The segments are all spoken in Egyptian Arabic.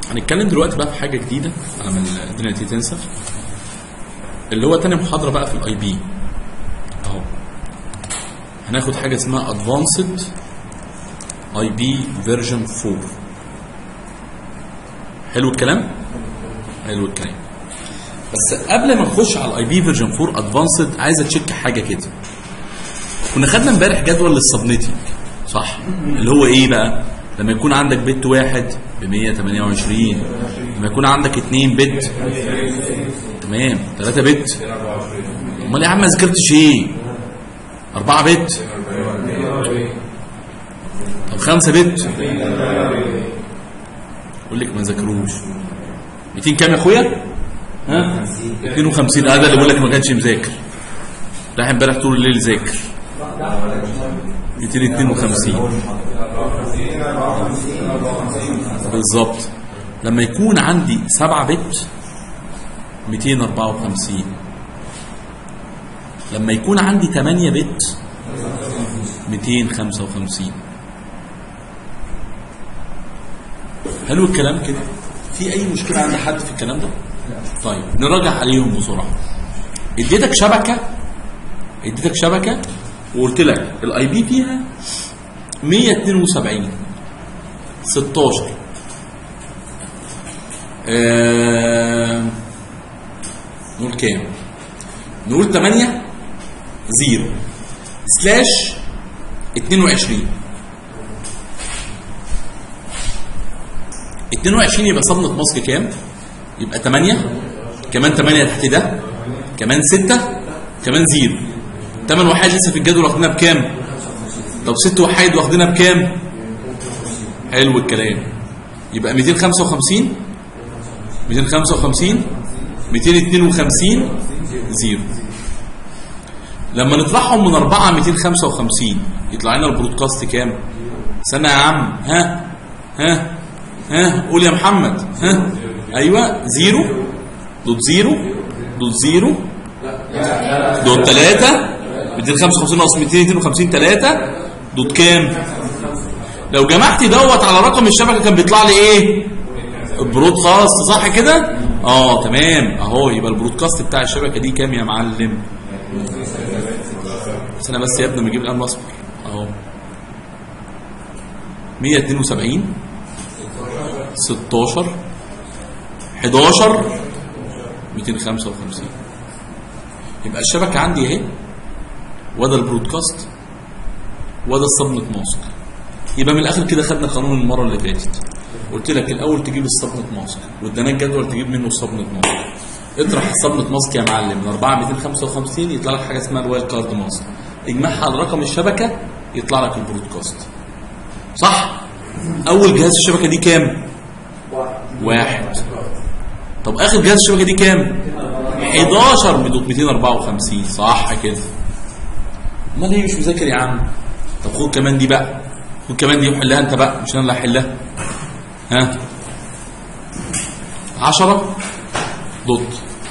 هنتكلم دلوقتي بقى في حاجه جديده على ما الدنيا دي تنسى اللي هو تاني محاضره بقى في الاي بي اهو هناخد حاجه اسمها ادفانسد اي بي فيرجن 4 حلو الكلام حلو الكلام بس قبل ما نخش على الاي بي فيرجن 4 ادفانسد عايز اتشيك حاجه كده كنا خدنا امبارح جدول للسبنيتنج صح اللي هو ايه بقى لما يكون عندك بت واحد ب 128 لما يكون عندك اتنين بت تمام 3 بت امال يا عم ما ذاكرتش ايه 4 بت طب 5 بت اقول لك ما ذاكروش 200 كام يا اخويا ها 52 هذا اللي بيقول لك ما كانش مذاكر رايح امبارح طول الليل ذاكر 252 بالظبط لما يكون عندي 7 بت 254 لما يكون عندي 8 بت 255 حلو الكلام كده في اي مشكله عند حد في الكلام ده طيب نراجع عليهم بسرعه اديتك شبكه اديتك شبكه وقلت لك الاي بي فيها 172 16 آه نقول كام نقول 8 0 سلاش 22 22 يبقى صدمة ماسك كام يبقى 8 كمان 8 تحت ده كمان 6 كمان 0 8 وحيد لسه في الجدول واخدينها بكام طب 6 وحيد واخدينها بكام حلو الكلام يبقى 255 255 252 0 لما نطرحهم من 4 255 يطلع لنا البرودكاست كام سنة يا عم ها ها ها قول يا محمد ها ايوه 0 دوت 0 دوت 0 دوت 3 255 ناقص 252 3 دوت كام لو جمعت دوت على رقم الشبكه كان بيطلع لي ايه برودكاست صح كده اه تمام اهو يبقى البرودكاست بتاع الشبكه دي كام يا معلم بس انا بس يا ابني بجيب القلم الاصفر اهو 172 16 11 255 يبقى الشبكه عندي اهي وده البرودكاست وده السبنت ماسك يبقى من الاخر كده خدنا قانون المره اللي فاتت قلت لك الاول تجيب السبنت ماسك واداناك جدول تجيب منه السبنت ماسك اطرح السبنت ماسك يا معلم من 4 255 يطلع لك حاجه اسمها الوايلد كارد ماسك اجمعها على رقم الشبكه يطلع لك البرودكاست صح اول جهاز الشبكه دي كام واحد طب اخر جهاز الشبكه دي كام 11 بدوت 254 صح كده امال ليه مش مذاكر يا عم طب خد كمان دي بقى خد كمان دي وحلها انت بقى مش انا اللي هحلها ها 10 دوت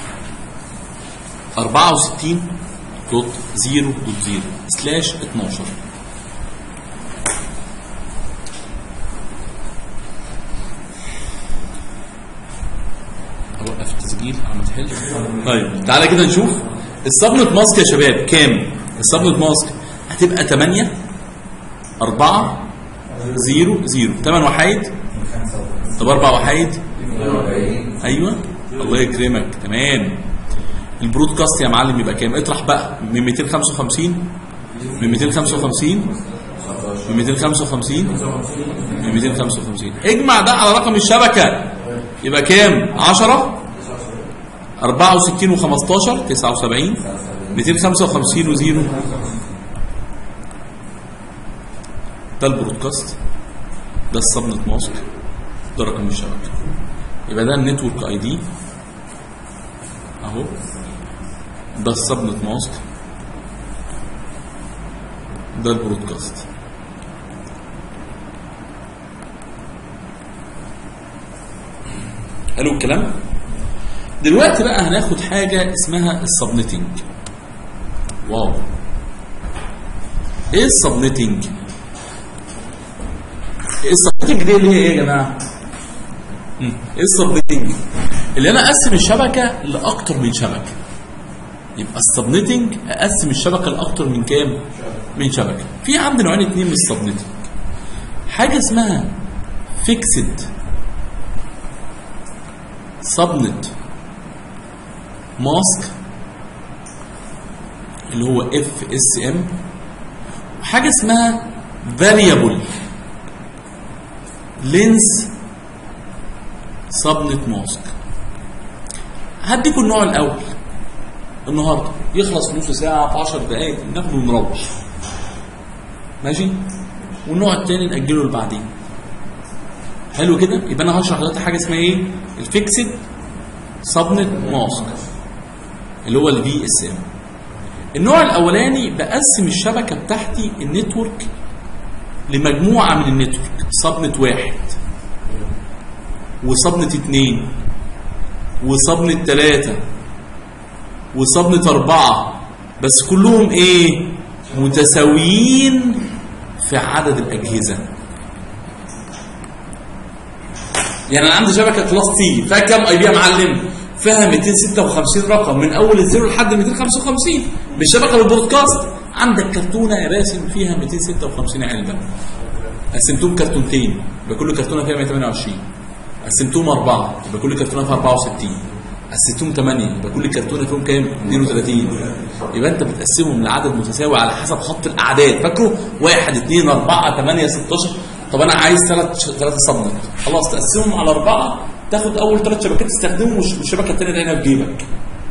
64 دوت 0 دوت 0 سلاش 12 اوقف التسجيل على ما تحل طيب تعالى كده نشوف السبنت ماسك يا شباب كام السبنت ماسك هتبقى 8 4 0 0 8 وحيد طب 4 وحيد ايوه الله يكرمك تمام البرودكاست يا معلم يبقى كام اطرح بقى من 255 من 255 من 255 من 255 اجمع ده على رقم الشبكه يبقى كام 10 64 و15 79 255 و0 ده البرودكاست ده السبنت ماسك ده رقم الشبكه يبقى ده النتورك اي دي اهو ده السبنت ماسك ده البرودكاست حلو الكلام دلوقتي بقى هناخد حاجة اسمها السبنتنج واو ايه السبنتنج السبنتنج دي اللي هي ايه يا جماعة مم. ايه السبنيتنج اللي انا اقسم الشبكه لاكتر من شبكه يبقى السبنيتنج اقسم الشبكه لاكتر من كام من شبكه في عندي نوعين اتنين من السبنيتنج حاجه اسمها فيكسد سبنت ماسك اللي هو اف اس ام وحاجه اسمها فاريبل لينس سبنت ماسك هديكم النوع الاول النهارده يخلص نص ساعه في 10 دقائق ناخده ونروح ماشي والنوع الثاني ناجله لبعدين حلو كده يبقى انا هشرح دلوقتي حاجه اسمها ايه الفيكسد سبنت ماسك اللي هو الفي اس ام النوع الاولاني بقسم الشبكه بتاعتي النتورك لمجموعه من النتورك سبنت واحد وسبنت اتنين وسبنت تلاتة وسبنت أربعة بس كلهم إيه؟ متساويين في عدد الأجهزة يعني أنا عندي شبكة كلاس تي فيها كام أي بي يا معلم؟ فيها 256 رقم من أول الزيرو لحد 255 بالشبكة بالبرودكاست عندك كرتونة يا باسم فيها 256 علبة قسمتهم كرتونتين يبقى كل كرتونة فيها 128 قسمتهم أربعة يبقى كل كرتونة فيها 64 قسمتهم 8 يبقى كل كرتونة فيهم كام؟ 32 يبقى أنت بتقسمهم لعدد متساوي على حسب خط الأعداد فاكره؟ 1 2 4 8 16 طب أنا عايز ثلاث ثلاثة سبنت خلاص تقسمهم على أربعة تاخد أول ثلاث شبكات تستخدمهم والشبكة الثانية تعينها في جيبك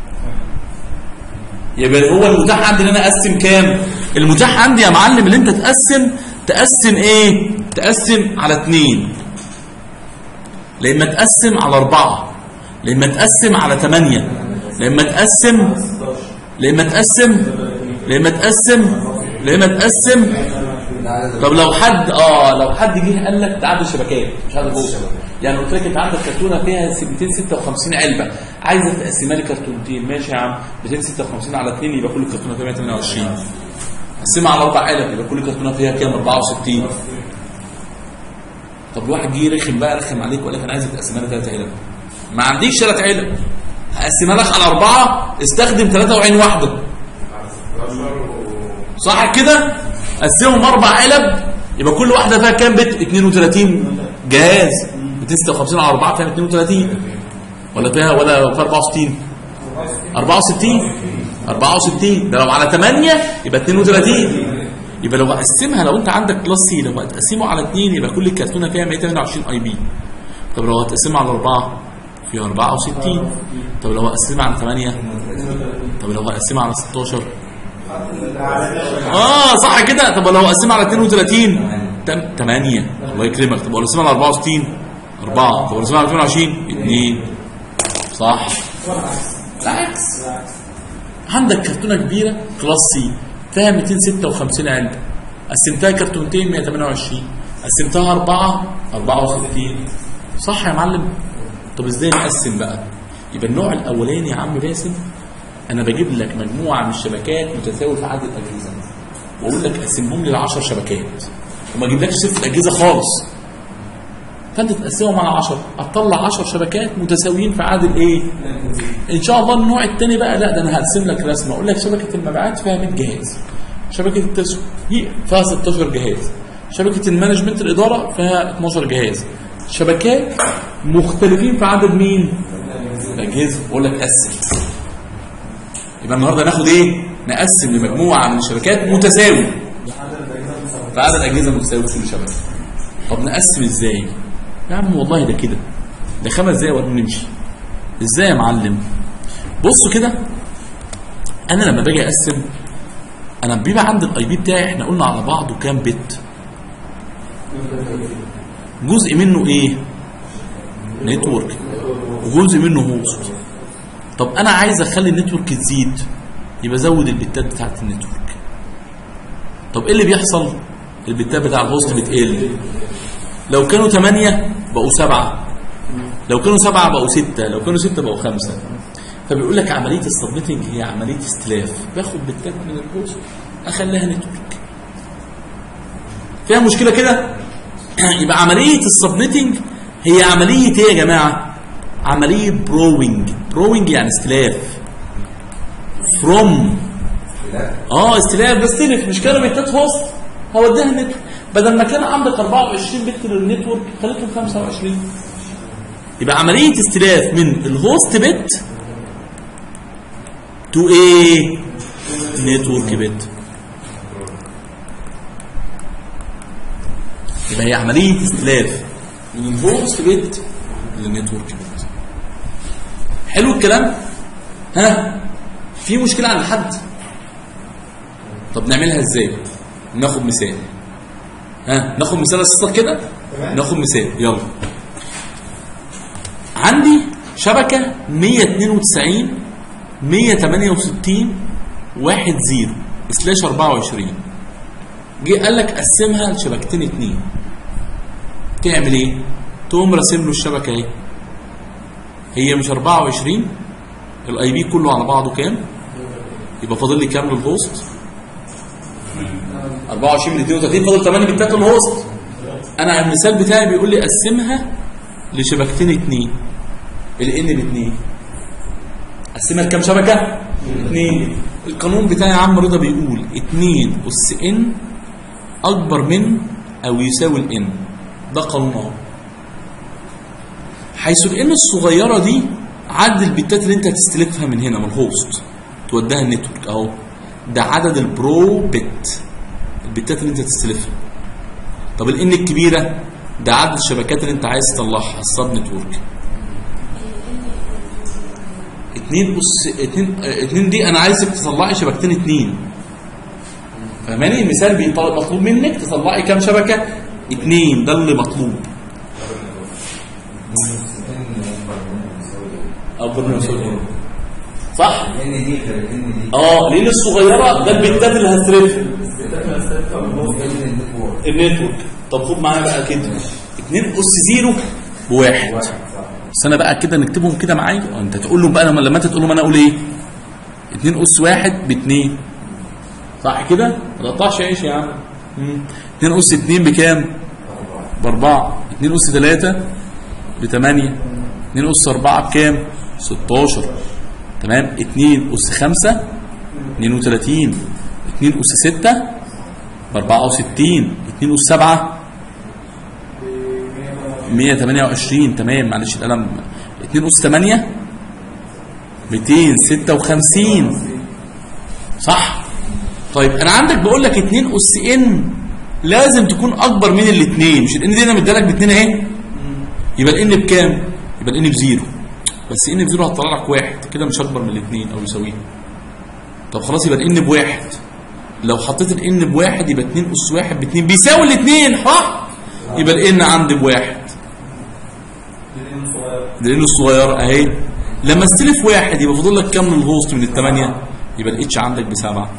يبقى هو المتاح عندي ان انا اقسم كام المتاح عندي يا معلم اللي انت تقسم تقسم ايه تقسم على اتنين لما تقسم على اربعة لما تقسم على تمانية لما تقسم لما تقسم لما تقسم لما تقسم طب لو حد اه لو حد جه قال لك ده عدد الشبكات مش عدد هو يعني قلت لك انت عندك كرتونه فيها 256 علبه عايزه تقسمها لي كرتونتين ماشي يا عم 256 على 2 يبقى كل كرتونه فيها 128 قسمها على اربع علب يبقى كل كرتونه فيها كام 64 طب الواحد جه رخم بقى رخم عليك وقال لك انا عايزك تقسمها لي ثلاث علب ما عنديش ثلاث علب هقسمها لك على اربعه استخدم ثلاثه وعين واحده صح كده قسمهم اربع علب يبقى كل واحده فيها كام بت 32 جهاز 256 على 4 فيها 32 ولا فيها ولا فيها 64 64 64 ده لو على 8 يبقى 32 يبقى لو هقسمها لو انت عندك كلاس سي لو هتقسمه على 2 يبقى كل كرتونه فيها 128 اي بي طب لو هتقسمها على 4 فيها 64 طب لو هقسمها على 8 طب لو هقسمها على 16 اه صح كده طب لو اقسمها على 32 تم 8 الله يكرمك طب لو اقسمها على 64 4 طب لو اقسمها على 22 2 صح بالعكس عندك كرتونه كبيره كلاس سي فيها 256 علبه قسمتها كرتونتين 128 قسمتها 4 64 صح يا معلم طب ازاي نقسم بقى يبقى النوع الاولاني يا عم باسم انا بجيب لك مجموعه من الشبكات متساوي في عدد الاجهزه واقول لك قسمهم لي ل 10 شبكات وما اجيبلكش ست الاجهزه خالص فانت تقسمهم على 10 هتطلع 10 شبكات متساويين في عدد ايه ان شاء الله النوع الثاني بقى لا ده انا هرسم لك رسمه اقول لك شبكه المبيعات فيها 100 جهاز شبكه التسويق فيها 16 جهاز شبكه المانجمنت الاداره فيها 12 جهاز شبكات مختلفين في عدد مين الاجهزه اقول لك قسم يبقى النهارده ناخد ايه نقسم لمجموعه من الشبكات متساوي في عدد اجهزه متساوي في كل شبكه طب نقسم ازاي يا عم والله ده كده ده خمس دقايق ونمشي ازاي يا معلم بصوا كده انا لما باجي اقسم انا بيبقى عندي الاي بي بتاعي احنا قلنا على بعضه كام بت جزء منه ايه نتورك وجزء منه هوست طب انا عايز اخلي النتورك تزيد يبقى زود البتات بتاعت النتورك طب ايه اللي بيحصل البتات بتاع الهوست بتقل لو كانوا 8 بقوا 7 لو كانوا 7 بقوا 6 لو كانوا 6 بقوا 5 فبيقول لك عمليه السبميتنج هي عمليه استلاف باخد بتات من الهوست اخليها نتورك فيها مشكله كده يبقى عمليه السبميتنج هي عمليه ايه يا جماعه عمليه بروينج بروينج يعني استلاف فروم اه استلاف بستلف مش كانوا بيتات هوست هوديها النت بدل ما كان عندك 24 بت للنتورك خليتهم 25 يبقى عمليه استلاف من الهوست بت تو ايه نتورك بت يبقى هي عمليه استلاف من الهوست بت للنتورك بت حلو الكلام ها في مشكله عند حد طب نعملها ازاي ناخد مثال ها ناخد مثال اساسا كده ناخد مثال يلا عندي شبكه 192 168 1 0 سلاش 24 جه قال لك قسمها لشبكتين اتنين تعمل ايه تقوم راسم له الشبكه اهي هي مش 24 الاي بي كله على بعضه كام يبقى فاضل لي كام للهوست 24 من 32 فاضل 8 بتات الهوست انا المثال بتاعي بيقول لي قسمها لشبكتين اتنين الان باتنين قسمها لكام شبكه اتنين القانون بتاعي يا عم رضا بيقول 2 اس ان اكبر من او يساوي الان ده قانون اهو حيث الان الصغيره دي عدد البتات اللي انت هتستلفها من هنا من الهوست توديها النتورك اهو ده عدد البرو بت البتات اللي انت هتستلفها طب الان الكبيره ده عدد الشبكات اللي انت عايز تطلعها السب نتورك اتنين اس اتنين اه، اتنين دي انا عايزك تطلعي شبكتين اتنين فاهماني المثال بيطلب مطلوب منك تطلعي كام شبكه اتنين ده اللي مطلوب اكبر من يساوي صح ان دي غير ان دي اه لان الصغيره ده البتات اللي هترفها ان دي النتورك طب خد معايا بقى كده 2 اس 0 بواحد بس انا بقى كده نكتبهم كده معايا اه انت تقول لهم بقى لما لما انت تقول لهم انا اقول ايه 2 اس 1 ب 2 صح كده ما تقطعش عيش يا عم 2 اس 2 بكام ب 4 2 اس 3 ب 8 2 اس 4 بكام 16 تمام 2 اس 5 32 2 اس 6 ب 64 2 اس 7 128 تمام معلش القلم 2 اس 8 256 صح طيب انا عندك بقول لك 2 اس ان لازم تكون اكبر من الاثنين مش الان دي انا مديلك باثنين اهي يبقى الان بكام يبقى الان بزيرو بس ان بزيرو هتطلع لك واحد كده مش اكبر من الاثنين او يساويه طب خلاص يبقى الان بواحد لو حطيت الان بواحد يبقى 2 اس واحد باثنين بيساوي الاثنين صح يبقى الان عندي بواحد ده الان الصغيره اهي لما استلف واحد يبقى فاضل لك كام من الهوست من الثمانيه يبقى الاتش عندك بسبعه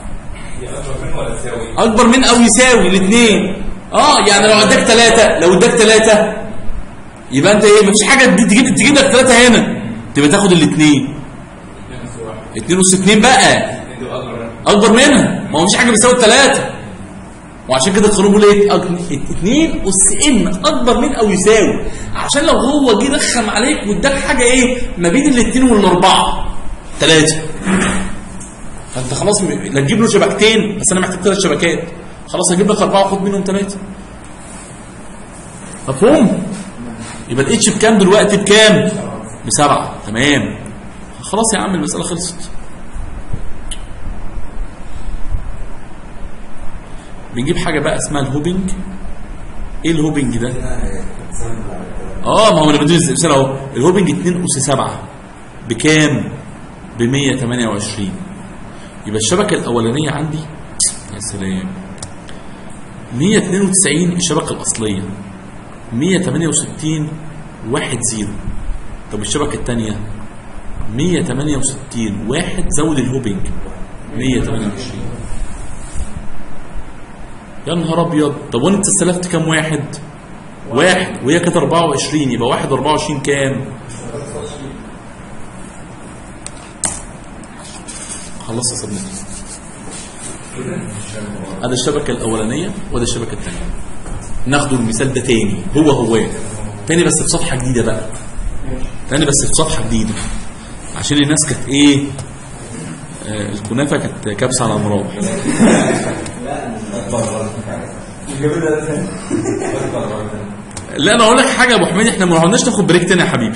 اكبر من او يساوي الاثنين اه يعني لو اداك ثلاثه لو اداك ثلاثه يبقى انت ايه مفيش حاجه تجيب تجيب لك ثلاثه هنا تبقى تاخد الاثنين 2 اس 2 بقى اكبر منها ما هو مفيش حاجه بتساوي الثلاثه وعشان كده القانون بيقول ايه 2 اس ان اكبر من او يساوي عشان لو هو جه رخم عليك واداك حاجه ايه ما بين الاثنين والاربعه ثلاثه فانت خلاص م- لا تجيب له شبكتين بس انا محتاج ثلاث شبكات خلاص هجيب لك اربعه وخد منهم ثلاثه مفهوم يبقى الاتش بكام دلوقتي بكام بسبعه تمام خلاص يا عم المساله خلصت بنجيب حاجه بقى اسمها الهوبنج ايه الهوبنج ده اه ما هو انا بدرس مثال اهو الهوبنج 2 اس 7 بكام ب 128 يبقى الشبكه الاولانيه عندي يا سلام 192 الشبكه الاصليه 168 1 0 طب الشبكه الثانيه 168 1 زود الهوبنج 128 يا نهار ابيض طب وانت استلفت كام واحد واحد وهي كانت 24 يبقى واحد 24 كام خلصت يا صديقي هذا الشبكه الاولانيه وده الشبكه الثانيه ناخد المثال ده تاني هو هو تاني بس في صفحه جديده بقى تاني بس في صفحه جديده عشان الناس كانت ايه آه الكنافه كانت كابسه على امراض لا انا اقول لك حاجه يا ابو حميد احنا ما عدناش ناخد بريك تاني يا حبيبي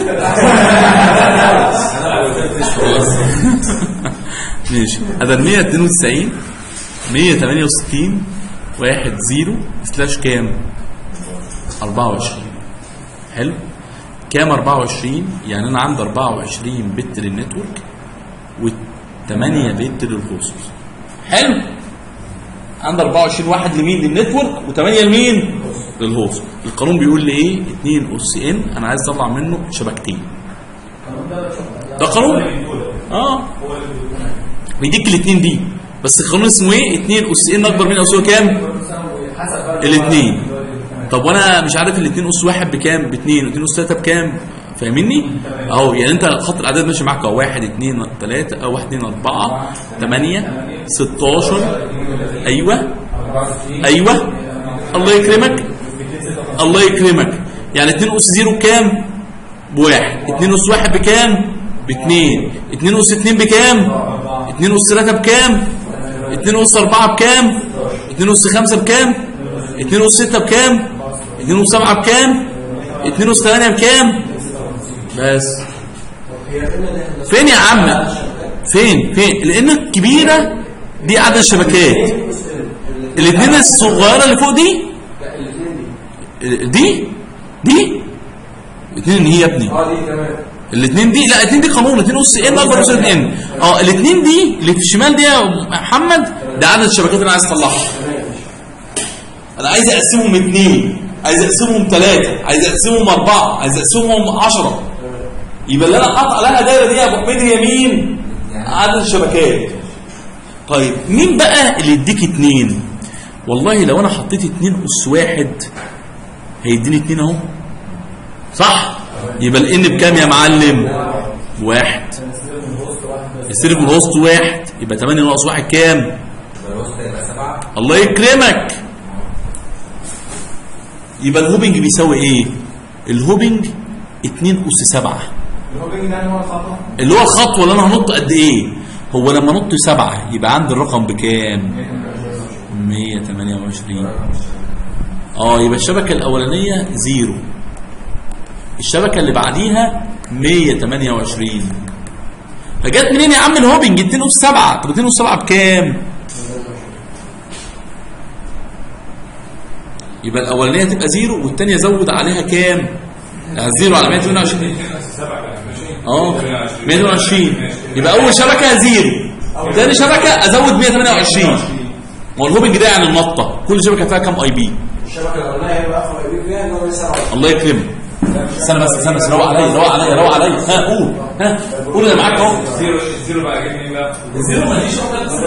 خلاص ماشي هذا ال 192 168 1 0 سلاش كام 24 حلو كام 24 يعني انا عندي 24 بت للنتورك و8 بت للهوست حلو عندي 24 واحد لمين للنتورك و8 لمين للهوست القانون بيقول لي ايه 2 اس ان انا عايز اطلع منه شبكتين ده قانون اه بيديك الاثنين دي بس القانون اسمه ايه 2 اس ان اكبر من او يساوي كام الاثنين طب وانا مش عارف الاثنين اس واحد بكام باثنين واثنين اس ثلاثه بكام فاهمني اهو يعني انت خط الاعداد ماشي معاك اهو 1 2 3 او 1 2 4 8 16 ايوه ايوه الله يكرمك الله يكرمك يعني 2 اس 0 بكام بواحد 2 اس 1 بكام باثنين 2 اس 2 بكام 2 اس 3 بكام 2 اس 4 بكام 2 اس 5 بكام 2 اس 6 بكام 2 اس 7 بكام 2 اس 8 بكام بس فين يا عم فين فين لان الكبيره دي عدد الشبكات الاثنين الصغيره اللي فوق دي دي دي الاثنين هي يا ابني اه دي تمام الاثنين دي لا الاثنين دي قانون الاثنين اس ان اكبر من اس ان اه الاثنين دي اللي في الشمال دي يا محمد ده عدد الشبكات اللي انا عايز اطلعها انا عايز اقسمهم اثنين عايز اقسمهم ثلاثه عايز اقسمهم اربعه عايز اقسمهم 10 يبقى اللي انا قاطع لها دايره دي يا ابو حميد هي مين؟ عدد الشبكات طيب مين بقى اللي يديك اثنين؟ والله لو انا حطيت اثنين اس واحد هيديني اثنين اهو صح؟ يبقى الان بكام يا معلم؟ واحد السيرف من الوسط واحد يبقى 8 ناقص واحد كام؟ الوسط يبقى سبعة الله يكرمك يبقى الهوبنج بيساوي ايه؟ الهوبنج 2 اس 7 الهوبنج ده هو الخطأ اللي هو الخطوه اللي انا هنط قد ايه؟ هو لما نط 7 يبقى عندي الرقم بكام؟ 128 اه يبقى الشبكه الاولانيه زيرو الشبكه اللي بعديها 128 فجت منين يا عم الهوبنج 2 اس 7 طب 2 اس 7 بكام؟ يبقى الاولانيه تبقى زيرو والثانيه زود عليها كام؟ آه، زيرو على 128 اه 128 يبقى اول شبكه زيرو ثاني شبكه ازود 128 ما هو الهوبنج ده يعني النطه كل شبكه فيها كام اي بي الشبكة الأولانية هيبقى أخر أيوب فيها إن هو سبعة الله يكرمك استنى بس استنى بس روق عليا روق عليا روق عليا ها قول ها قول انا معاك اهو زيرو زيرو بقى جبني ايه بقى؟ زيرو ما تجيش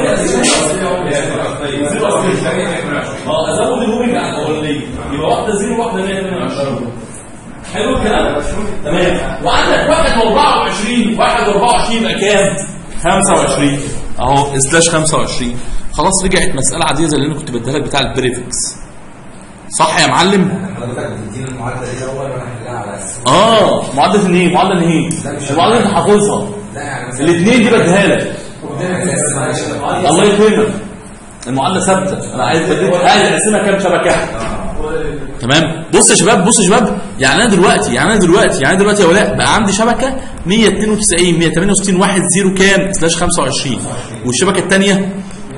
اه ازود الهوبنج على الاولانيه يبقى واحده زيرو واحده 128 حلو الكلام تمام وعندك واحد و24 واحد و24 يبقى كام 25 اهو سلاش 25 خلاص رجعت مساله عاديه زي اللي انا كنت بديها لك بتاع البريفكس صح يا معلم حضرتك بتديني المعادلة دي الأول وأنا هحلها على أساس اه معادله ان ايه معادله ان ايه المعادله اللي انت حافظها لا يعني مثلا الاثنين دي بديها لك بس معلش الله يكرمك المعادله ثابته انا عايز بديك عايز اقسمها كام شبكه تمام بص يا شباب بص يا شباب يعني انا دلوقتي يعني انا دلوقتي يعني انا دلوقتي يا ولاء بقى عندي شبكه 192 168 1 0 كام سلاش 25 والشبكه الثانيه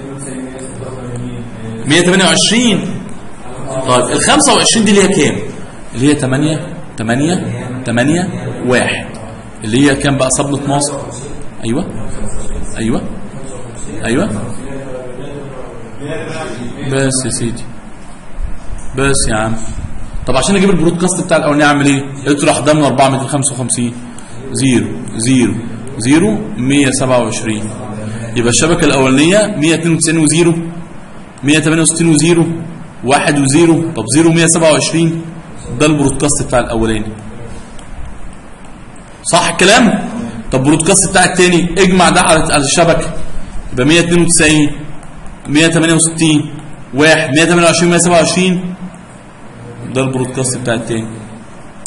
128 طيب ال 25 دي اللي هي كام؟ اللي هي 8 8 8 1 اللي هي كام بقى صبنة مصر؟ ايوه ايوه ايوه بس يا سيدي بس يا عم طب عشان اجيب البرودكاست بتاع الاولاني اعمل ايه؟ اطرح ده من 4 255 0 0 0 127 يبقى الشبكه الاولانيه 192 و0 168 و0 1 و0 طب 0 127 ده البرودكاست بتاع الاولاني صح الكلام طب البرودكاست بتاع الثاني اجمع ده على على الشبكه يبقى 192 168 1 128 127 ده البرودكاست بتاع الثاني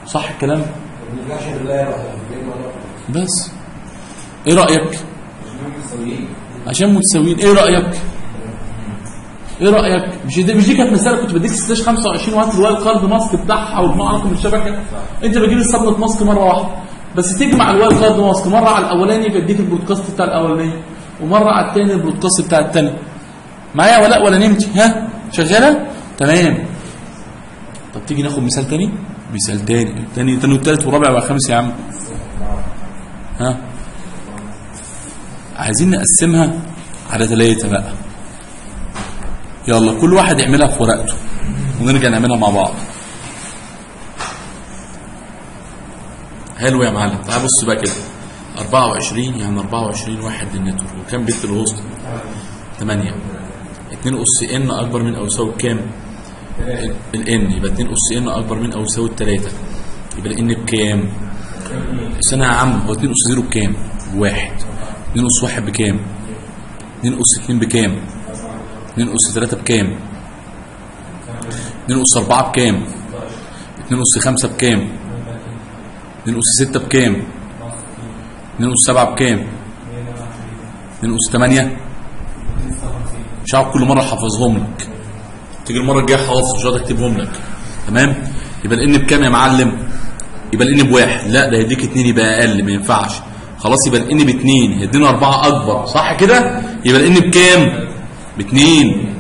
صح الكلام ما بنرجعش بالله يروح بين مرة بس ايه رايك عشان متساويين عشان متساويين ايه رايك ايه رايك مش دي مش دي كانت مساله كنت بديك سلاش 25 وهات الوايلد كارد ماسك بتاعها ومع رقم الشبكه انت بتجيب السبنت ماسك مره واحده بس تجمع الوايلد كارد ماسك مره على الاولاني فيديك البرودكاست بتاع الاولاني ومره على الثاني البرودكاست بتاع الثاني معايا ولا ولا نمتي ها شغاله تمام طب تيجي ناخد مثال تاني مثال تاني تاني تاني والتالت والرابع والخامس يا عم ها عايزين نقسمها على ثلاثة بقى يلا كل واحد يعملها في ورقته ونرجع نعملها مع بعض حلو يا معلم تعال بص بقى كده 24 يعني 24 واحد للنتورك وكام بت الوسط 8 2 اس ان اكبر من او يساوي كام الان يبقى 2 اس ان اكبر من او يساوي 3 يبقى الان بكام استنى يا عم هو 2 اس 0 بكام بواحد 2 اس 1 بكام 2 اس 2 بكام 2 اس 3 بكام 2 اس 4 بكام 2 اس 5 بكام 2 اس 6 بكام 2 اس 7 بكام 2 اس 8 مش هقعد كل مره احفظهم لك تيجي المره الجايه حافظ مش هقعد اكتبهم لك تمام يبقى الان بكام يا معلم يبقى الان بواحد لا ده هيديك اتنين يبقى اقل ما ينفعش خلاص يبقى الان باتنين هيدينا اربعه اكبر صح كده يبقى الان بكام باتنين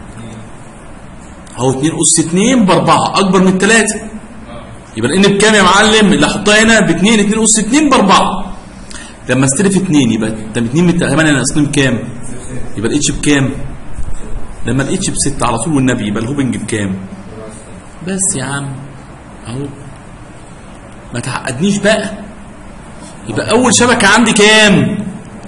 اهو اتنين اس اتنين باربعه اكبر من التلاته يبقى الان بكام يا معلم اللي احطها هنا باتنين اتنين اس اتنين باربعه لما استلف اتنين يبقى انت اتنين من تمانية ناقصين بكام يبقى الاتش بكام لما الاتش بستة على طول والنبي يبقى الهوبنج بكام بس يا عم اهو ما تعقدنيش بقى يبقى اول شبكة عندي كام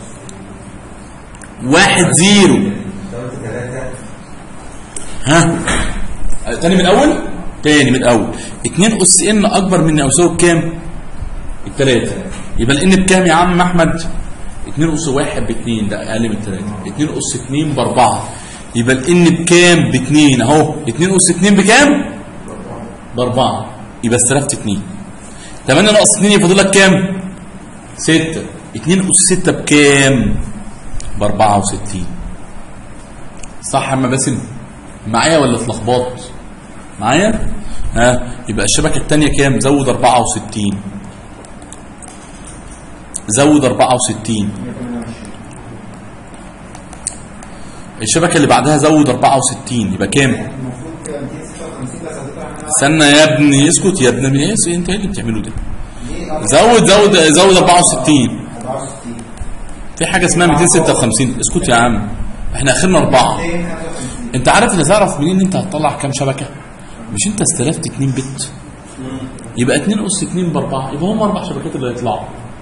واحد زيرو ثلاثة ثلاثة ها تاني من الاول تاني من الاول 2 اس ان اكبر من او يساوي بكام التلاتة يبقى الان بكام يا عم احمد 2 اس 1 ب 2 ده اقل من 3 2 اس 2 ب 4 يبقى الان بكام ب 2 اهو 2 اس 2 بكام ب 4 يبقى استلفت 2 8 ناقص 2 يفضل لك كام 6 2 اس 6 بكام ب 64 صح يا عم باسم معايا ولا اتلخبطت معايا ها يبقى الشبكه الثانيه كام زود 64 زود 64 الشبكه اللي بعدها زود 64 يبقى كام المفروض كده 256 بس هتطلع استنى يا ابني اسكت يا ابني ايه انت ايه اللي بتعمله ده ليه؟ زود زود زود 64 64 في حاجه اسمها 256 اسكت يا عم احنا اخرنا اربعه 255 انت عارف اللي تعرف منين انت هتطلع كام شبكه مش انت استلفت 2 بت يبقى 2 اس 2 باربعه يبقى هم اربع شبكات اللي هيطلعوا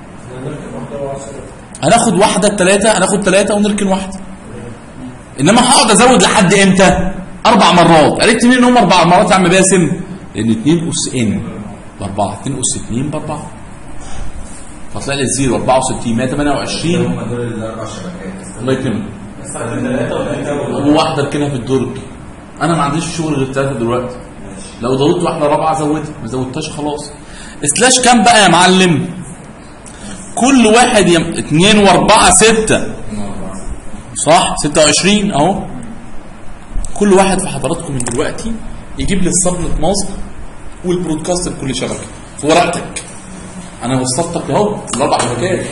هناخد واحده ثلاثه هناخد ثلاثه ونركن واحده انما هقعد ازود لحد امتى اربع مرات عرفت منين ان هم اربع مرات يا عم باسم لان 2 اس ان باربعه 2 اس 2 باربعه فطلع لي الزيرو 64 128 هم دول الاربع شبكات الله يكرمك بس على ثلاثة وثلاثة هو واحده اركنها في الدرج انا ما عنديش شغل غير ثلاثه دلوقتي لو زودت واحده رابعه زودها ما زودتهاش خلاص سلاش كام بقى يا معلم كل واحد يم... اتنين واربعة ستة صح 26 اهو كل واحد في حضراتكم من دلوقتي يجيب لي الصبنة ماسك والبرودكاست لكل شبكة في ورقتك انا وصلتك اهو الاربع شبكات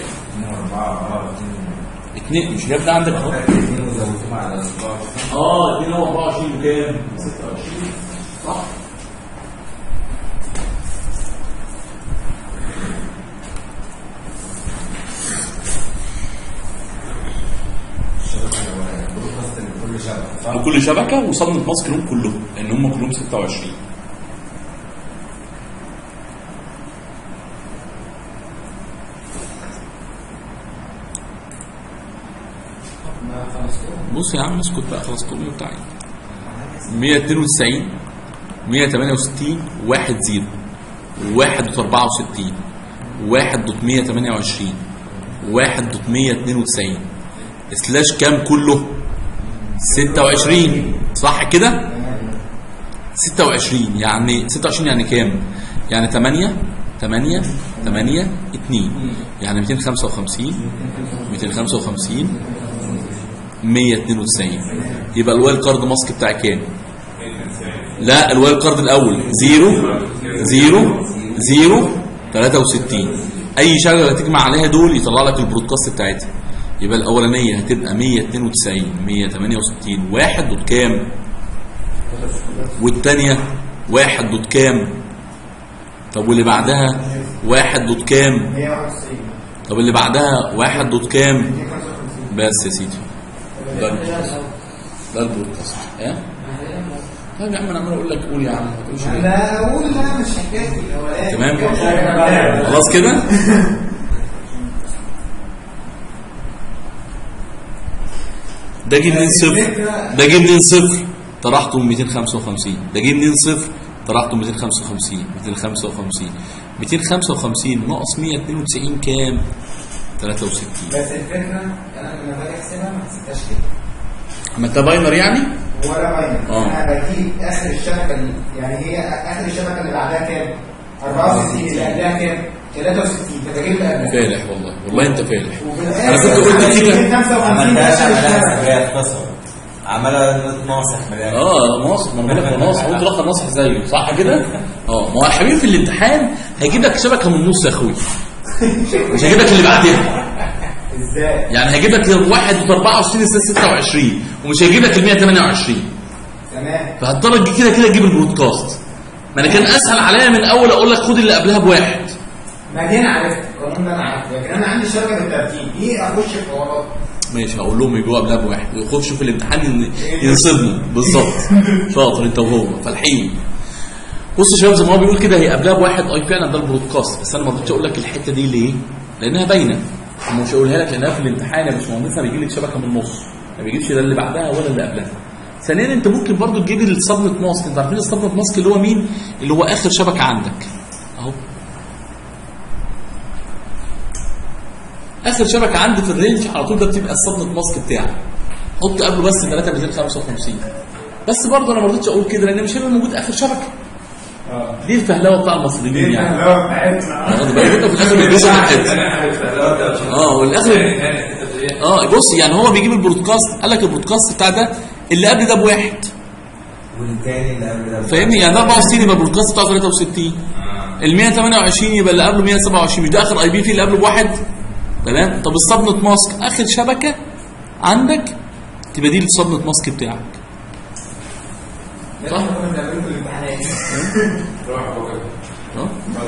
اتنين مش جايب ده عندك اهو اثنين وزودتهم على 24 اه 2 هو 24 بكام 26 صح شبكة بروتكاست لكل شبكة صح؟ لكل شبكه وصلنا ماسك لهم كلهم لان هم كلهم 26 بص يا عم اسكت بقى خلاص كله بتاعي 192 168 1 0 1 دوت 64 1 دوت 128 1 دوت 192 سلاش كام كله 26 صح كده 26 يعني 26 يعني كام يعني 8 8 8 2 يعني 255 255 192 يبقى الوايلد كارد ماسك بتاعي كام؟ لا الوايلد كارد الاول 0 0 0 63 اي شغله تجمع عليها دول يطلع لك البرودكاست بتاعتها يبقى الاولانيه هتبقى 192 168 واحد دوت كام والثانيه واحد دوت كام طب واللي بعدها واحد دوت كام 191 طب اللي بعدها واحد دوت كام بس يا سيدي ده ده البودكاست ها طيب يا عم انا عمال اقول لك قول يا عم ما تقولش ليه. لا اقول لا مش حكايه الاولاني تمام خلاص كده ده جه منين صفر ده جه منين صفر طرحته من 255 ده جه منين صفر طرحته من 255 255 255 ناقص 192 كام 63 بس الفكره انا لما باجي احسبها ما حسبتهاش كده اما انت باينر يعني ولا باينر آه. انا بجيب اخر الشبكه اللي يعني هي اخر الشبكه اللي بعدها كام 64 اللي قبلها كام 63 فبجيب اللي قبلها فالح والله والله انت فالح وفي انا الاخر كنت قلت كده 55 عملتهاش اخر عملها الشبكه حسابية اختصر عملها ناصح من الآخر. اه ناصح ما انا بقول لك ناصح وانت واخد ناصح زيه صح كده؟ اه ما هو يا حبيبي في الامتحان هيجيب لك شبكه من النص يا اخويا مش هيجيب لك اللي بعدها ازاي يعني هيجيب لك الواحد و 24 الساعه 26 ومش هيجيب لك ال 128 تمام فهضطر أجي كده كده اجيب البرودكاست ما انا كان اسهل عليا من الاول اقول لك خد اللي قبلها بواحد ما دي انا عرفت القانون ده انا عارفه لكن انا عندي شبكه بالترتيب ايه اخش في حوارات ماشي هقول لهم يجوا قبلها بواحد ويخشوا في الامتحان ين- ينصدموا بالظبط شاطر انت وهو فالحين بص يا شباب زي ما هو بيقول كده هي قبلها بواحد اي بي انا ده البرودكاست بس انا ما رضيتش اقول لك الحته دي ليه؟ لانها باينه ومش هقولها لك لانها في الامتحان يا باشمهندس بيجي لك شبكه من النص ما بيجيبش لا اللي بعدها ولا اللي قبلها ثانيا انت ممكن برضو تجيب الصبنة ماسك انت عارفين الصبنة ماسك اللي هو مين؟ اللي هو اخر شبكه عندك اهو اخر شبكه عندي في الرينج على طول ده بتبقى الصبنة ماسك بتاعك حط قبله بس 3 255 بس برضه انا ما رضيتش اقول كده لان مش هيبقى موجود اخر شبكه دي الفهلوه بتاع المصريين يعني واخد بالك انت في الاخر بتجيب الحته اه والاخر اه بص يعني هو بيجيب البرودكاست قال لك البرودكاست بتاع ده اللي قبل ده بواحد والتاني اللي قبل ده فاهمني يعني ده 64 يبقى البرودكاست بتاعه 63 ال 128 يبقى اللي قبله 127 مش ده اخر اي بي في اللي قبله بواحد تمام طب الصبنة ماسك اخر شبكه عندك تبقى دي الصبنة ماسك بتاعك صح كنا بنعمله في الامتحانات اه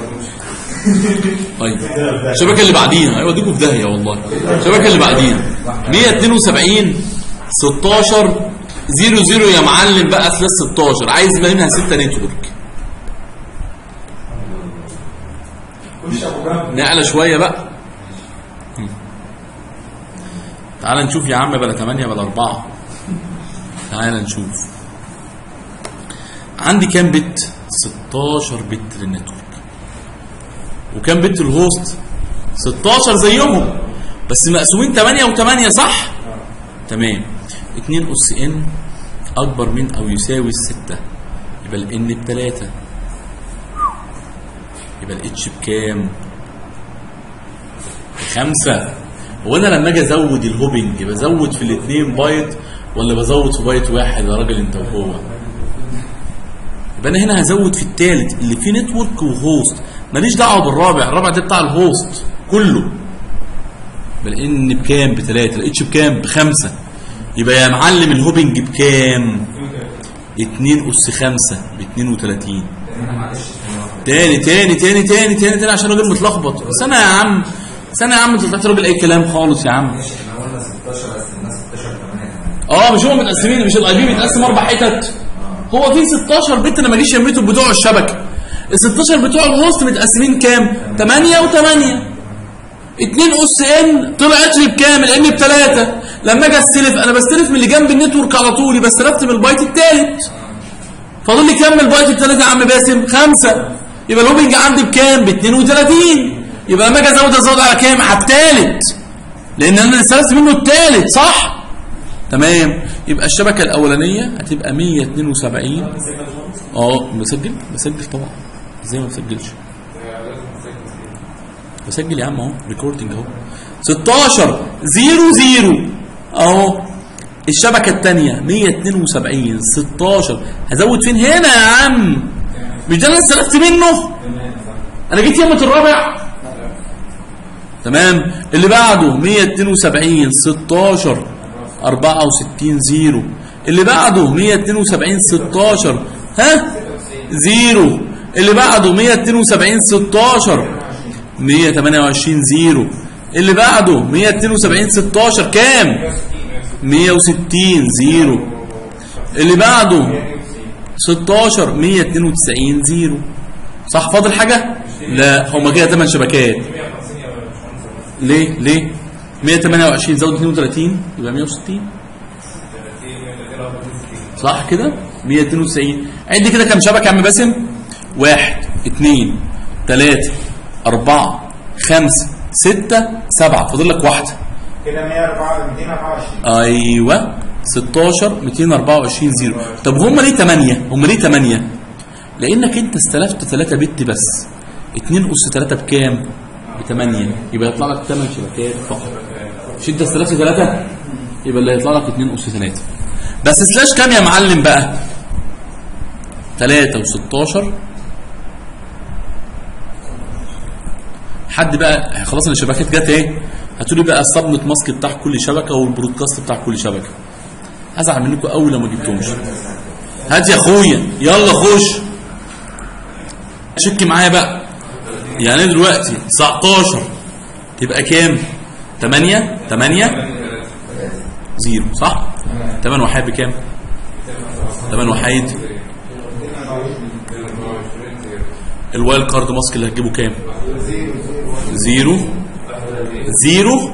طيب الشبكه اللي بعديها هيوديكوا في داهيه والله الشبكه اللي بعديها 172 16 0 0 يا معلم بقى سلاش 16 عايز منها 6 نتورك خش ابو جنب نعلى شويه بقى تعال نشوف يا عم بلا 8 بلا 4 تعال نشوف عندي كام بت 16 بت للنتورك وكام بت الهوست 16 زيهم بس مقسومين 8 و8 صح تمام 2 اس ان اكبر من او يساوي الستة يبقى الان بتلاتة يبقى الاتش بكام بخمسة هو انا لما اجي ازود الهوبنج بزود في الاثنين بايت ولا بزود في بايت واحد يا راجل انت وهو يبقى انا هنا هزود في الثالث اللي فيه نتورك وهوست ماليش دعوه بالرابع الرابع ده بتاع الهوست كله يبقى الان بكام بثلاثه الاتش بكام بخمسه يبقى يا معلم الهوبنج بكام 2 اس 5 ب 32 تاني تاني تاني تاني تاني تاني عشان راجل متلخبط استنى يا عم استنى يا عم انت طلعت راجل اي كلام خالص يا عم ماشي احنا قلنا 16 بس الناس 16 8 اه مش هم متقسمين مش الاي بي متقسم اربع حتت هو في 16 بت انا ماليش يميته بتوع الشبكه ال 16 بتوع الهوست متقسمين كام 8 و8 2 اس ان طلعت لي بكام الان بثلاثه لما اجي استلف انا بستلف من اللي جنب النتورك على طول يبقى استلفت من البايت الثالث فاضل لي كام من البايت الثالث يا عم باسم خمسه يبقى الهوبنج عندي بكام ب 32 يبقى لما اجي ازود ازود على كام على الثالث لان انا استلفت منه الثالث صح تمام يبقى الشبكه الاولانيه هتبقى 172 اه بسجل بسجل طبعا ازاي ما بسجلش بسجل يا عم اهو ريكوردنج اهو 16 0 0 اهو الشبكه الثانيه 172 16 هزود فين هنا يا عم مش ده اللي انا استلفت منه انا جيت يوم الرابع تمام اللي بعده 172 16 64 0 اللي بعده 172 16 ها زيرو اللي بعده 172 16 128 زيرو اللي بعده 172 16 كام 160 زيرو اللي بعده 16 192 زيرو صح فاضل حاجة لا هما كده 8 شبكات ليه ليه 128 زود 32 يبقى 160 صح كده 192 عد كده كام شبكه يا عم باسم واحد اثنين ثلاثة أربعة خمسة ستة سبعة فاضل لك واحدة كده 104 224 أيوه 16 224 زيرو طب هم ليه 8 هم ليه 8 لأنك أنت استلفت 3 بت بس 2 أس 3 بكام ب 8 يبقى يطلع لك 8 شبكات فقط مش أنت استلفت 3 يبقى اللي هيطلع لك 2 أس 3 بس سلاش كام يا معلم بقى 3 و16 حد بقى خلاص الشبكات جت ايه هتقولي بقى السبنت ماسك بتاع كل شبكه والبرودكاست بتاع كل شبكه هزعل منكم قوي لو ما جبتهمش هات يا اخويا يلا خش شك معايا بقى يعني دلوقتي 19 تبقى كام 8 8 زيرو صح 8 وحيد بكام 8 وحيد الوايلد كارد ماسك اللي هتجيبه كام زيرو زيرو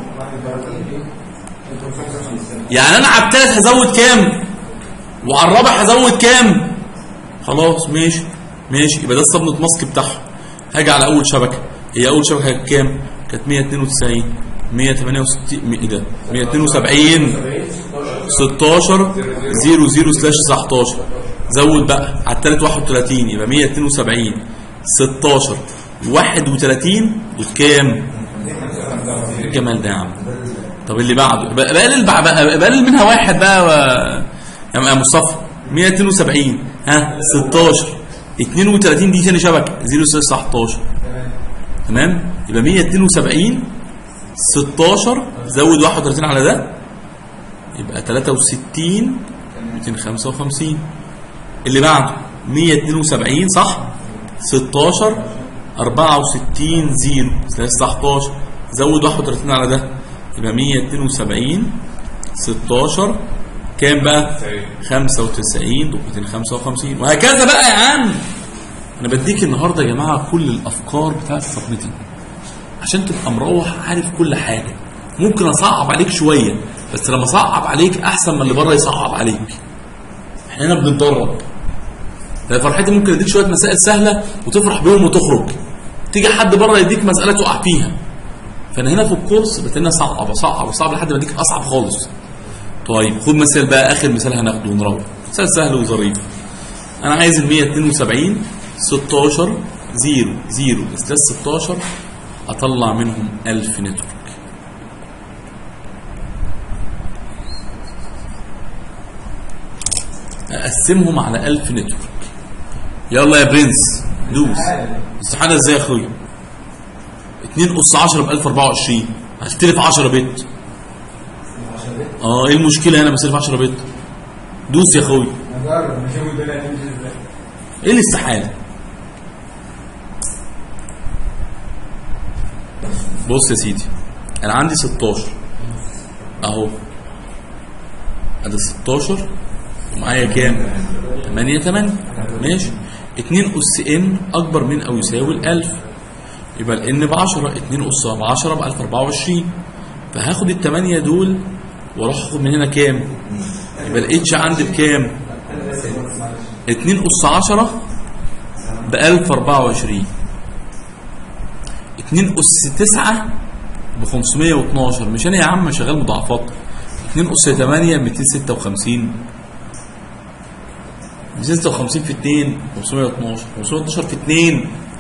يعني انا على التالت هزود كام وعلى الرابع هزود كام خلاص ماشي ماشي يبقى ده الصبنة ماسك بتاعهم هاجي على اول شبكه هي اول شبكه كانت كام كانت 192 168 ايه ده 172 16 00 سلاش 19 زود بقى على التالت 31 يبقى 172 16 31 وكام الجمال ده يا عم طب اللي بعده بقى- بقلل بقى بقى- بقلل منها واحد بقى و... يا يا مصطفى 172 ها 16 32 دي ثاني شبكه 0 19 تمام يبقى 172 16 زود 31 على ده يبقى 63 255 اللي بعده 172 صح 16 64 0 19 زود 31 على ده يبقى 172 16 كام بقى 95 255 وهكذا بقى يا عم انا بديك النهارده يا جماعه كل الافكار بتاعت السبميتنج عشان تبقى مروح عارف كل حاجه ممكن اصعب عليك شويه بس لما اصعب عليك احسن من اللي بره يصعب عليك احنا هنا بنتدرب ده فرحتي ممكن اديك شويه مسائل سهله وتفرح بيهم وتخرج تيجي حد بره يديك مساله تقع فيها فانا هنا في الكورس بتلاقينا صعب اصعب اصعب لحد ما اديك اصعب خالص طيب خد مثال بقى اخر مثال هناخده ونروح مثال سهل وظريف انا عايز ال 172 16 0 0 سلاش 16 اطلع منهم 1000 نتورك اقسمهم على 1000 نتورك يلا يا برنس دوس استحاله ازاي يا اخويا 2 اس 10 ب 1024 هتستلف 10 بت اه ايه المشكله هنا بستلف 10 بت دوس يا اخويا نجرب نشوف الدنيا هتمشي ازاي ايه الاستحاله بص يا سيدي انا عندي 16 اهو ادي 16 ومعايا كام 8 8 ماشي 2 اس ان اكبر من او يساوي ال 1000 يبقى الان ب 10 2 اس ب 10 ب 1024 فهاخد ال 8 دول واروح اخد من هنا كام يبقى الاتش عندي بكام 2 اس 10 ب 1024 2 اس 9 ب 512 مش انا يا عم شغال مضاعفات 2 اس 8 256 256 في 2 512 512 في 2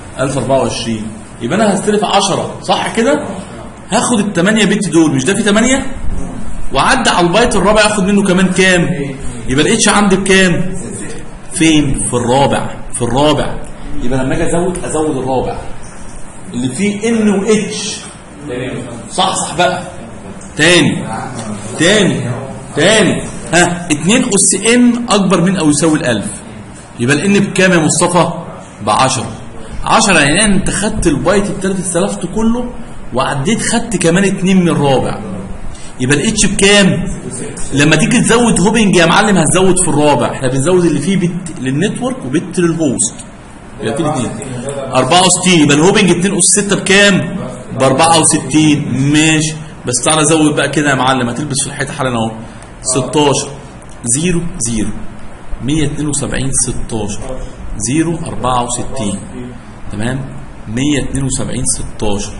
1024 يبقى انا هستلف 10 صح كده هاخد ال 8 بت دول مش ده في 8 وعدى على البايت الرابع اخد منه كمان كام يبقى الاتش عندي بكام فين في الرابع في الرابع يبقى لما اجي ازود ازود الرابع اللي فيه ان واتش صح صح بقى تاني تاني تاني ها 2 اس ان اكبر من او يساوي الالف يبقى الان بكام يا مصطفى ب 10 10 يعني انت خدت البايت التالت استلفته كله وعديت خدت كمان 2 من الرابع يبقى الاتش بكام لما تيجي تزود هوبنج يا معلم هتزود في الرابع احنا بنزود اللي فيه بت للنتورك وبت للهوست يبقى في الاثنين 64 يبقى الهوبنج 2 اس 6 بكام ب 64 ماشي بس تعالى زود بقى كده يا معلم هتلبس في الحيطه حالا اهو 16 0 0 172 16 0 64 تمام 172 16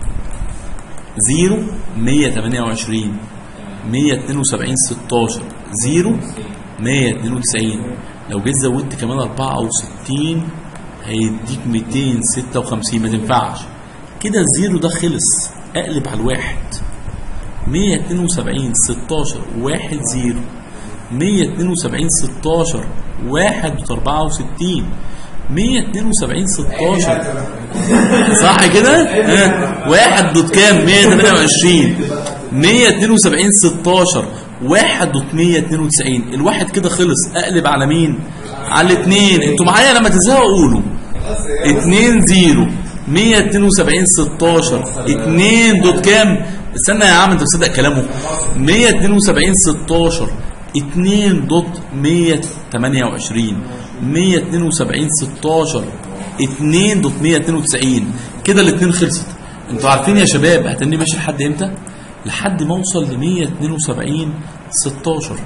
0 128 172 16 0 192 لو جيت زودت كمان 64 هيديك 256 ما تنفعش كده الزيرو ده خلص اقلب على الواحد 172 16 1 0 172 16 1 64 172 16 صح كده؟ ها واحد دوت كام؟ 128 172 16 واحد دوت 192 الواحد كده خلص اقلب على مين؟ على الاثنين انتوا معايا لما تزهقوا قولوا 2 0 172 16 2 دوت كام؟ استنى يا عم انت مصدق كلامه 172 16 2 دوت 128 172 16 2 دوت 192 كده الاثنين خلصت انتوا عارفين يا شباب هتني ماشي لحد امتى؟ لحد ما اوصل ل 172 16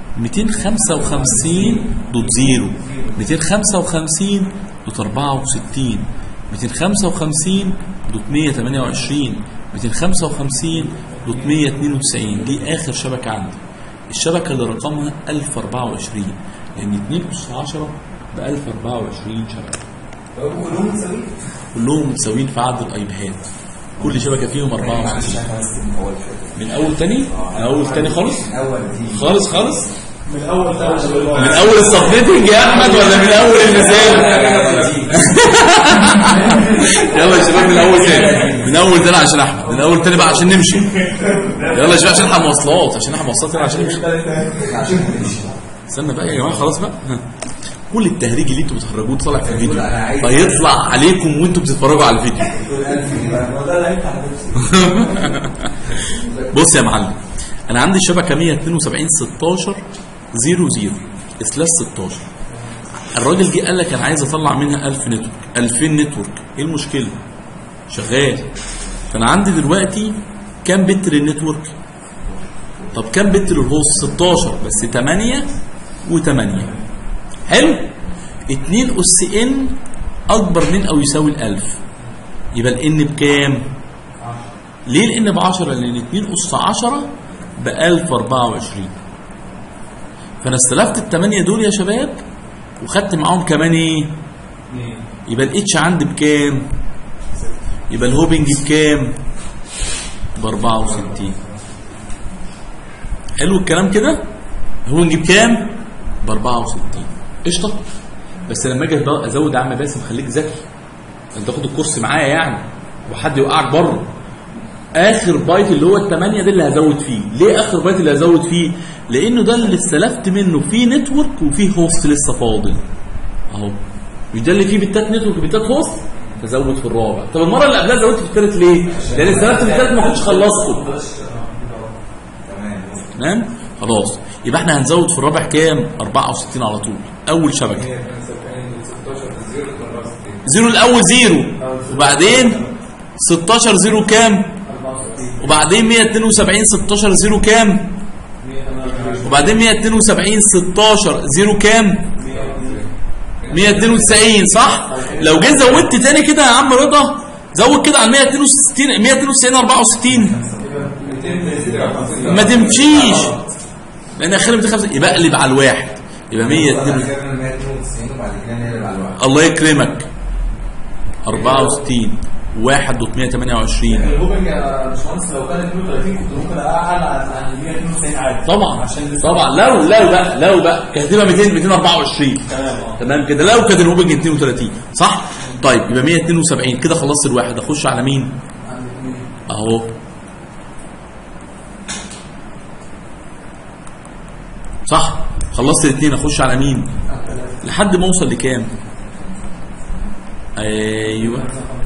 255 دوت 0 255 دوت 64 255 دوت 128 255 دوت 192 دي اخر شبكه عندي الشبكه اللي رقمها 1024 لان 2 اس 10 ب 1024 شبكه كلهم متساويين كلهم متساويين في عدد الايباد كل شبكه فيهم 64 معلش احنا بس من اول شويه من اول تاني من اول تاني خالص من اول دي خالص خالص من اول ثلاث من اول السبميتنج يا احمد ولا من اول المثال يلا يا شباب من اول تاني من اول تاني عشان احمد من اول تاني بقى عشان نمشي يلا يا شباب عشان احنا مواصلات عشان احنا مواصلات هنا عشان نمشي استنى بقى يا جماعه خلاص بقى ها. كل التهريج اللي انتوا بتهرجوه طالع في الفيديو فيطلع عليكم وانتوا بتتفرجوا على الفيديو بص يا معلم انا عندي الشبكه 172 16 00 سلاش 16 الراجل جه قال لك انا عايز اطلع منها 1000 نتورك 2000 نتورك ايه المشكله شغال فانا عندي دلوقتي كام بت للنتورك طب كام بت للهوست 16 بس 8 و8 حلو 2 اس ان اكبر من او يساوي الالف يبقى الان بكام ليه الان ب 10 لان 2 اس 10 ب 1024 فانا استلفت الثمانيه دول يا شباب وخدت معاهم كمان ايه يبقى الاتش عندي بكام يبقى الهوبنج بكام ب 64 حلو الكلام كده الهوبنج بكام ب 64 قشطه بس لما اجي بقى ازود يا عم باسم خليك ذكي انت تاخد الكورس معايا يعني وحد يوقعك بره اخر بايت اللي هو الثمانيه ده اللي هزود فيه ليه اخر بايت اللي هزود فيه لانه ده اللي استلفت منه فيه نتورك وفيه هوست لسه فاضل اهو مش ده اللي فيه بتات نتورك وبتات هوست فزود في الرابع طب المره اللي قبلها زودت في الثالث ليه لان استلفت في الثالث ما كنتش خلصته تمام تمام خلاص يبقى احنا هنزود في الرابع كام 64 على طول اول شبكه 16 0 زيرو الاول زيرو وبعدين 16 زيرو كام وبعدين 172 16 زيرو كام وبعدين 172 16 زيرو كام 192 صح لو جيت زودت تاني كده يا عم رضا زود كده على 162 192 64 ما تمشيش لان اخرها 205 يبقى اقلب على الواحد يبقى 192 192 وبعد كده نقلب على الواحد الله يكرمك 64 1 دوت 128 الهوبنج يا باشمهندس لو كان 32 كنت ممكن اعلى عن 192 عادي طبعا عشان لسه- طبعا لو لو بقى لو بقى كانت هتبقى 200 224 تمام اه تمام كده لو كان الهوبنج 32 صح طيب يبقى 172 كده خلصت الواحد اخش على مين اهو صح خلصت الاثنين اخش على مين لحد ما اوصل لكام ايوه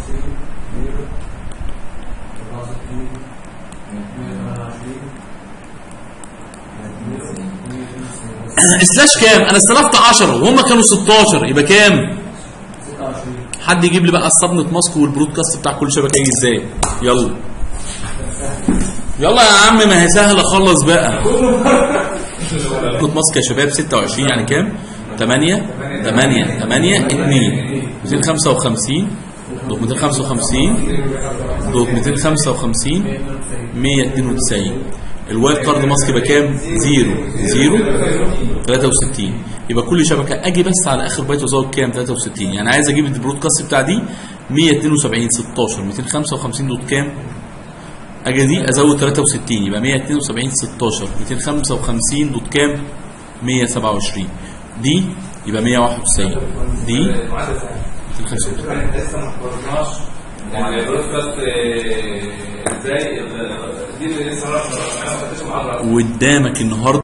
السلاش كام انا استلفت 10 وهم كانوا 16 يبقى كام حد يجيب لي بقى الصبنة ماسك والبرودكاست بتاع كل شبكه يجي ازاي يلا يلا يا عم ما هي سهله خلص بقى صبنة ماسك يا شباب 26 يعني كام 8 8 8 2 255 دوت 255 دوت 255 192 الوايلد كارد ماسك يبقى كام؟ 0 0 63 يبقى كل شبكه اجي بس على اخر بايت وازود كام؟ 63 يعني عايز اجيب البرودكاست بتاع دي 172 16 255 دوت كام؟ اجي دي ازود 63 يبقى 172 16 255 دوت كام؟ 127 دي يبقى 191 دي 255 لسه ما اخترناش يعني البرودكاست ازاي دي اللي لسه ما خدتش معاها قدامك النهارده